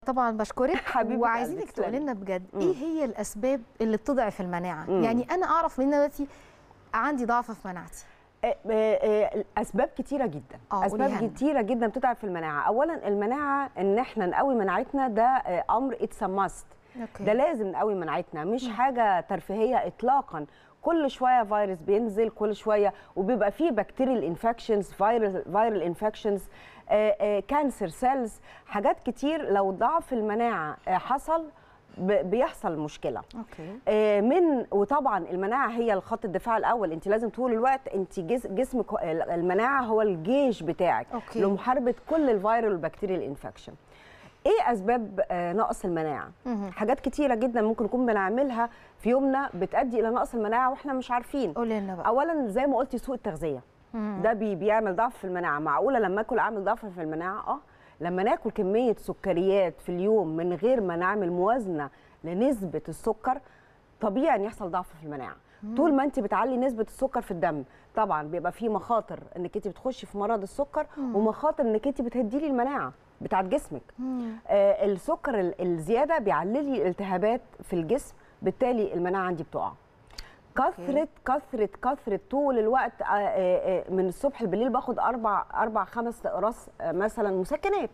طبعا بشكرك حبيبة وعايزينك قلبك، تقولي تسلمي. لنا بجد مم. ايه هي الاسباب اللي بتضعف المناعه مم. يعني انا اعرف ان دلوقتي عندي ضعف في مناعتي آه، آه، آه، اسباب كتيره جدا آه، اسباب قوليها لنا. كتيره جدا بتضعف المناعه اولا المناعه ان احنا نقوي مناعتنا ده آه، امر اتس ماست اوكي ده لازم نقوي مناعتنا مش حاجه ترفيهيه اطلاقا كل شويه فيروس بينزل كل شويه وبيبقى فيه بكتيريال انفكشنز فيرال فيرال انفكشنز كانسر سيلز حاجات كتير لو ضعف المناعه آه، حصل ب- بيحصل مشكله اوكي آه، من وطبعا المناعه هي الخط الدفاع الاول انت لازم طول الوقت انت جس- جسمك هو- المناعه هو الجيش بتاعك أوكي. لمحاربه كل الفيرال والبكتيريال انفكشن ايه اسباب آه، نقص المناعه مهم. حاجات كتيره جدا ممكن نكون بنعملها في يومنا بتؤدي الى نقص المناعه واحنا مش عارفين قولي لنا بقى اولا زي ما قلتي سوء التغذيه مم. ده بي بيعمل ضعف في المناعه معقوله لما اكل اعمل ضعف في المناعه اه لما ناكل كميه سكريات في اليوم من غير ما نعمل موازنه لنسبه السكر طبيعي ان يحصل ضعف في المناعه طول ما انت بتعلي نسبه السكر في الدم طبعا بيبقى في مخاطر انك انت بتخشي في مرض السكر ومخاطر انك انت بتهدي لي المناعه بتاعت جسمك مم. آه السكر ال- الزياده بيعلي لي التهابات في الجسم بالتالي المناعه عندي بتقع كثرة كثرة كثرة طول الوقت آه، آه، آه، من الصبح بالليل باخد أربع أربع خمس أقراص آه، مثلا مسكنات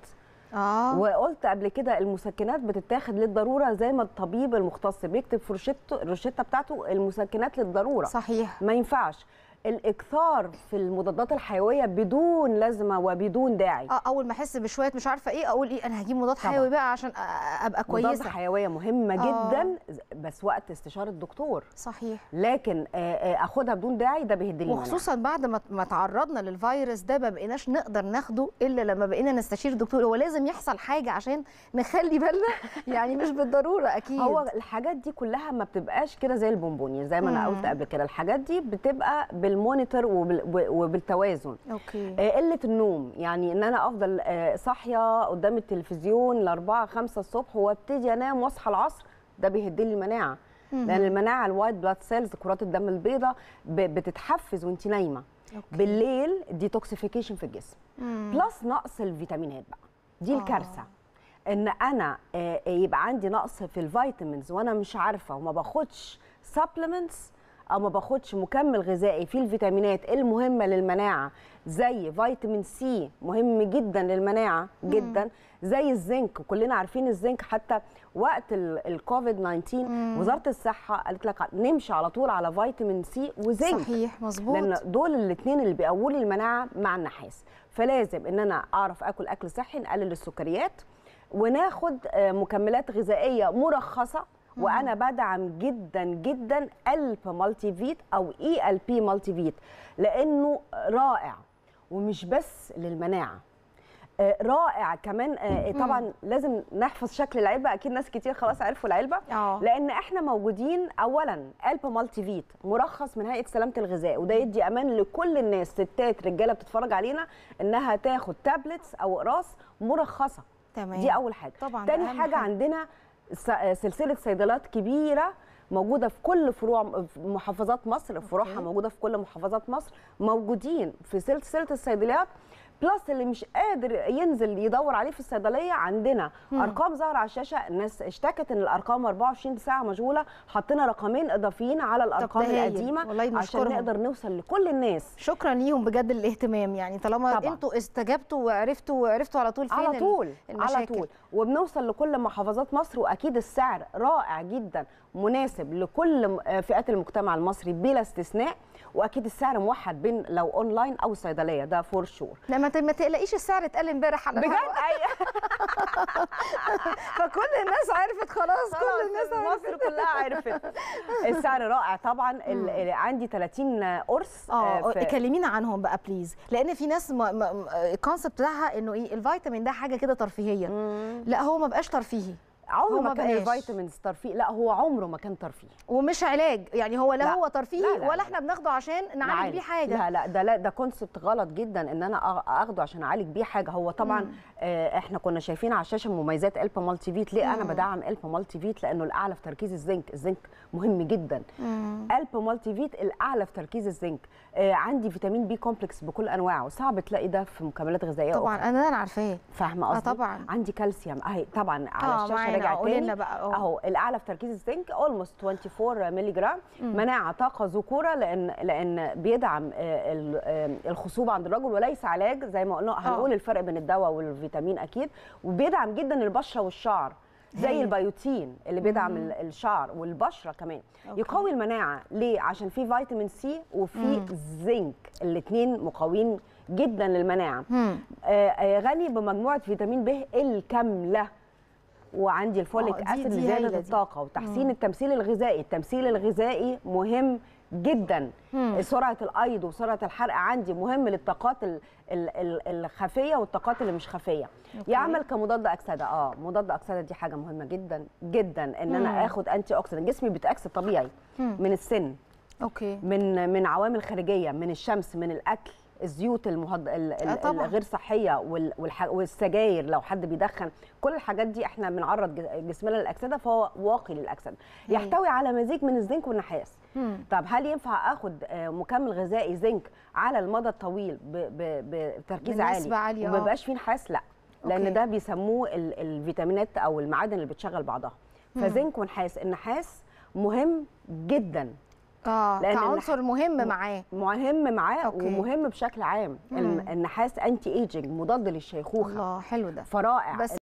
اه وقلت قبل كده المسكنات بتتاخد للضرورة زي ما الطبيب المختص بيكتب في روشته الروشتة بتاعته المسكنات للضرورة صحيح ما ينفعش الاكثار في المضادات الحيوية بدون لازمة وبدون داعي اه اول ما احس بشويه مش عارفه ايه اقول ايه انا هجيب مضاد طبعاً. حيوي بقى عشان أ- ابقى مضادات كويسه حيوية مهمة آه. جدا بس وقت استشارة الدكتور صحيح لكن آه، آه، اخدها بدون داعي ده بيهدي لي المناعة. وخصوصا بعد ما ما تعرضنا للفيروس ده ما بقيناش نقدر ناخده الا لما بقينا نستشير الدكتور هو لازم يحصل حاجه عشان نخلي بالنا يعني مش بالضروره اكيد هو الحاجات دي كلها ما بتبقاش كده زي البونبوني زي ما انا مم. قلت قبل كده الحاجات دي بتبقى بالمونيتور وبال- وبالتوازن اوكي آه، قله النوم يعني ان انا افضل آه، صاحيه قدام التلفزيون لأربعة خمسة الصبح وابتدي انام واصحى العصر ده بيهدي لي المناعه لان المناعه الوايت بلاد سيلز كرات الدم البيضاء ب- بتتحفز وانت نايمه أوكي. بالليل ديتوكسيفيكيشن في الجسم مم. بلس نقص الفيتامينات بقى دي آه. الكارثه ان انا آه، يبقى عندي نقص في الفيتامينز وانا مش عارفه وما باخدش سبلمنتس او ما باخدش مكمل غذائي فيه الفيتامينات المهمه للمناعه زي فيتامين سي مهم جدا للمناعه جدا زي الزنك كلنا عارفين الزنك حتى وقت ال- الكوفيد 19 وزاره الصحه قالت لك نمشي على طول على فيتامين سي وزنك صحيح مظبوط لان دول الاثنين اللي بيقووا لي المناعه مع النحاس فلازم ان انا اعرف اكل اكل صحي نقلل السكريات وناخد آه، مكملات غذائيه مرخصه وانا بدعم جدا جدا الب مالتي فيت او اي ال بي مالتي فيت لانه رائع ومش بس للمناعه آه، رائع كمان آه، طبعا لازم نحفظ شكل العلبه اكيد ناس كتير خلاص عرفوا العلبه اه لان احنا موجودين اولا الب مالتي فيت مرخص من هيئه سلامه الغذاء وده يدي امان لكل الناس ستات رجاله بتتفرج علينا انها تاخد تابلتس او اقراص مرخصه تمام دي اول حاجه طبعا ده تاني أهم حاجه عندنا س- سلسله صيدلات كبيره موجوده في كل فروع في محافظات مصر فروعها أوكي. موجوده في كل محافظات مصر موجودين في سلسله الصيدليات بلس اللي مش قادر ينزل يدور عليه في الصيدليه عندنا مم. ارقام ظاهره على الشاشه الناس اشتكت ان الارقام 24 ساعه مشغوله حطينا رقمين اضافيين على الارقام ده هايل. القديمه والله عشان بنشكرهم. نقدر نوصل لكل الناس شكرا ليهم بجد الاهتمام يعني طالما طبعاً. انتوا استجبتوا وعرفتوا وعرفتوا على طول فين على ال- طول على المشاكل. طول وبنوصل لكل محافظات مصر واكيد السعر رائع جدا مناسب لكل م- آه، فئات المجتمع المصري بلا استثناء واكيد السعر موحد بين لو اونلاين او صيدليه ده فور شور لا ما ت- ما تقلقيش السعر اتقل امبارح على بجد الهوا. اي فكل الناس عرفت خلاص كل الناس عرفت مصر كلها عرفت السعر رائع طبعا ال- ال- عندي 30 قرص اه في- كلمينا عنهم بقى بليز لان في ناس ما- ما- الكونسبت بتاعها انه ايه الفيتامين ده حاجه كده ترفيهيه مم. لا هو ما بقاش ترفيهي عمره هو ما ما كان بقاش. الفيتامينز ترفيه لا هو عمره ما كان ترفيه ومش علاج يعني هو لا, لا. هو ترفيهي لا، لا، ولا لا. احنا بناخده عشان نعالج نعالج. بيه حاجه لا لا ده لا ده كونسبت غلط جدا ان انا أغ- اخده عشان اعالج بيه حاجه هو طبعا مم. آه احنا كنا شايفين على الشاشه مميزات البا مالتي فيت ليه انا مم. بدعم البا مالتي فيت لانه الاعلى في تركيز الزنك الزنك مهم جدا مم. البا مالتي فيت الاعلى في تركيز الزنك آه عندي فيتامين بي كومبلكس بكل انواعه صعب تلاقي ده في مكملات غذائيه طبعا أخرى. انا انا عارفاه فاهمه اه قصدي طبعا عندي كالسيوم اهي طبعا على اه الشاشه معانا راجع قولي لنا تاني بقى اه اهو الاعلى في تركيز الزنك اولموست 24 مللي جرام مناعه طاقه ذكوره لان لان بيدعم آه، ال- آه، الخصوبه عند الرجل وليس علاج زي ما قلنا هنقول الفرق بين الدواء والفيتامين اكيد وبيدعم جدا البشره والشعر زي هايل. البيوتين اللي بيدعم ال- الشعر والبشره كمان أوكي. يقوي المناعه ليه عشان في فيتامين سي وفي زنك الاثنين مقويين جدا للمناعه مم. آه، آه، غني بمجموعه فيتامين ب الكامله وعندي الفوليك آه، دي- اسيد دي لزياده هايلة دي. الطاقه وتحسين التمثيل الغذائي التمثيل الغذائي مهم جدا مم. سرعه الايض وسرعه الحرق عندي مهم للطاقات ال- ال- ال- الخفيه والطاقات اللي مش خفيه أوكي. يعمل كمضاد اكسده اه مضاد اكسده دي حاجه مهمه جدا جدا ان مم. انا اخد انتي اوكسيدنت جسمي بيتاكسد طبيعي مم. من السن اوكي من من عوامل خارجيه من الشمس من الاكل الزيوت المهد... ال... آه ال... طبعاً. الغير صحيه وال... والح... والسجاير لو حد بيدخن كل الحاجات دي احنا بنعرض ج- جسمنا للاكسده فهو واقي للاكسده هي. يحتوي على مزيج من الزنك والنحاس مم. طب هل ينفع اخد آه، مكمل غذائي زنك على المدى الطويل ب... ب... بتركيز بنسبة عالي عالية، وما آه. بيبقاش فيه نحاس لا لان أوكي. ده بيسموه ال... الفيتامينات او المعادن اللي بتشغل بعضها فزنك ونحاس النحاس مهم جدا اه لأن كعنصر مهم معاه مهم معاه أوكي. ومهم بشكل عام مم. النحاس انتي ايجنج مضاد للشيخوخه الله حلو ده فرائع بس